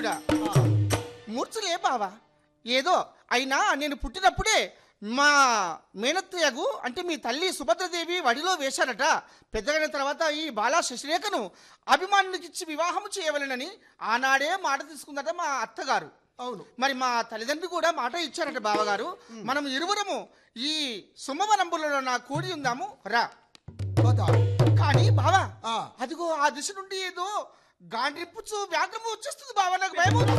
మూర్ఛుడా మూర్ఛలే బావా ఏదో అయినా నేను పుట్టినప్పుడే మా మేనత్తయ్యగు అంటే మీ తల్లి సుభద్రదేవి వడిలో వేశారట పెద్దగైన తర్వాత ఈ బాలా శశిరేఖను అభిమానులకిచ్చి వివాహము చేయవలెనని ఆనాడే మాట తీసుకుందట మా అత్తగారు అవును మరి మా తల్లిదండ్రులు కూడా మాట ఇచ్చారట బావగారు మనం ఇరువురము ఈ సుమవనంబులలో నా కూడి ఉందాము రా పోతా కానీ బావా ఆ. అదిగో ఆ దిశ నుండి ఏదో గాండ్రిప్పుచు వ్యాఘ్రము వచ్చేస్తుంది బావా నాకు భయము